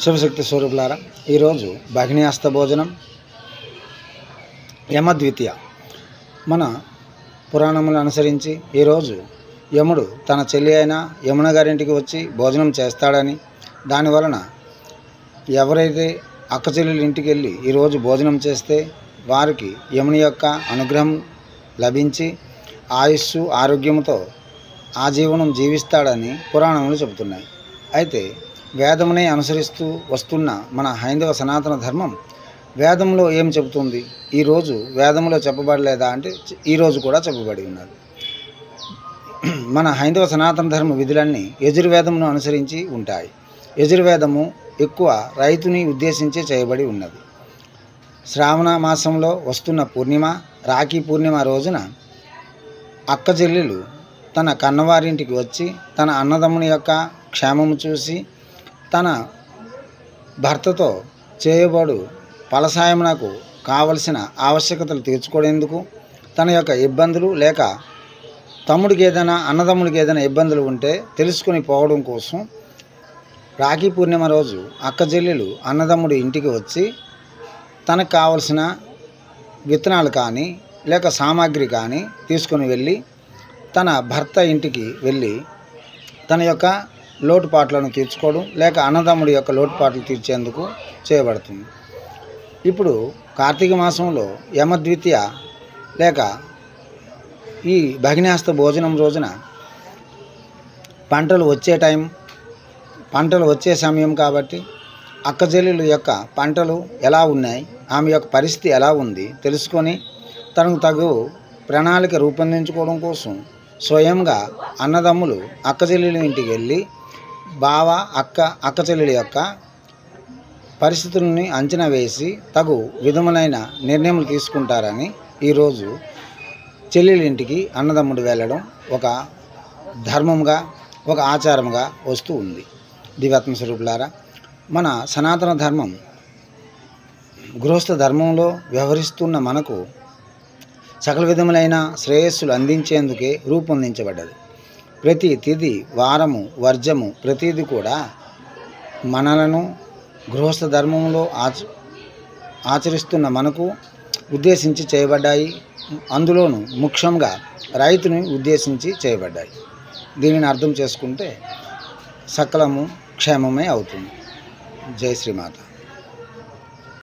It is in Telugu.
శివశక్తి స్వరూపులారా ఈరోజు భగిని హస్త భోజనం యమద్వితీయ మన పురాణములను అనుసరించి ఈరోజు యముడు తన చెల్లి అయిన యమున గారింటికి వచ్చి భోజనం చేస్తాడని దానివలన ఎవరైతే అక్క చెల్లెల ఇంటికి వెళ్ళి ఈరోజు భోజనం చేస్తే వారికి యముని యొక్క అనుగ్రహం లభించి ఆయుస్సు ఆరోగ్యంతో ఆజీవనం జీవిస్తాడని పురాణములు చెబుతున్నాయి అయితే వేదమునే అనుసరిస్తూ వస్తున్న మన హైందవ సనాతన ధర్మం వేదంలో ఏం చెబుతుంది ఈరోజు వేదంలో చెప్పబడలేదా అంటే ఈరోజు కూడా చెప్పబడి ఉన్నది మన హైందవ సనాతన ధర్మ విధులన్నీ యజుర్వేదమును అనుసరించి ఉంటాయి యజుర్వేదము ఎక్కువ రైతుని ఉద్దేశించి చేయబడి ఉన్నది శ్రావణ మాసంలో వస్తున్న పూర్ణిమ రాఖీ పూర్ణిమ రోజున అక్క చెల్లెలు తన కన్నవారింటికి వచ్చి తన అన్నదమ్ముని యొక్క క్షేమము చూసి తన భర్తతో చేయబడు ఫలసాయమునకు కావలసిన ఆవశ్యకతలు తీర్చుకోవడానికి తన యొక్క ఇబ్బందులు లేక తమ్ముడికి ఏదైనా అన్నదమ్ముడికి ఏదైనా ఇబ్బందులు ఉంటే తెలుసుకొని పోవడం కోసం రాఖీ పూర్ణిమ రోజు అక్క చెల్లెలు అన్నదమ్ముడి ఇంటికి వచ్చి తనకు కావలసిన విత్తనాలు కానీ లేక సామాగ్రి కానీ తీసుకొని వెళ్ళి తన భర్త ఇంటికి వెళ్ళి తన యొక్క లోటుపాట్లను తీర్చుకోవడం లేక అన్నదమ్ముడి యొక్క లోటుపాట్లు తీర్చేందుకు చేయబడుతుంది ఇప్పుడు కార్తీక మాసంలో యమద్వితీయ లేక ఈ భగినాస్త భోజనం రోజున పంటలు వచ్చే టైం పంటలు వచ్చే సమయం కాబట్టి అక్కజల్లుల యొక్క పంటలు ఎలా ఉన్నాయి ఆమె యొక్క పరిస్థితి ఎలా ఉంది తెలుసుకొని తనకు తగు ప్రణాళిక రూపొందించుకోవడం కోసం స్వయంగా అన్నదమ్ములు అక్కచెల్లెల ఇంటికి వెళ్ళి బావ అక్క అక్కచెల్లెల యొక్క పరిస్థితులని అంచనా వేసి తగు విధములైన నిర్ణయములు తీసుకుంటారని ఈరోజు చెల్లెల ఇంటికి అన్నదమ్ముడు వెళ్ళడం ఒక ధర్మంగా ఒక ఆచారంగా వస్తూ ఉంది దివాత్మ స్వరూపులారా మన సనాతన ధర్మం గృహస్థ ధర్మంలో వ్యవహరిస్తున్న మనకు సకల విధములైన శ్రేయస్సులు అందించేందుకే రూపొందించబడ్డది ప్రతి తిథి వారము వర్జము ప్రతిది కూడా మనలను గృహస్థ ధర్మంలో ఆచ ఆచరిస్తున్న మనకు ఉద్దేశించి చేయబడ్డాయి అందులోనూ ముఖ్యంగా రైతుని ఉద్దేశించి చేయబడ్డాయి దీనిని అర్థం చేసుకుంటే సకలము క్షేమమే అవుతుంది జై శ్రీమాత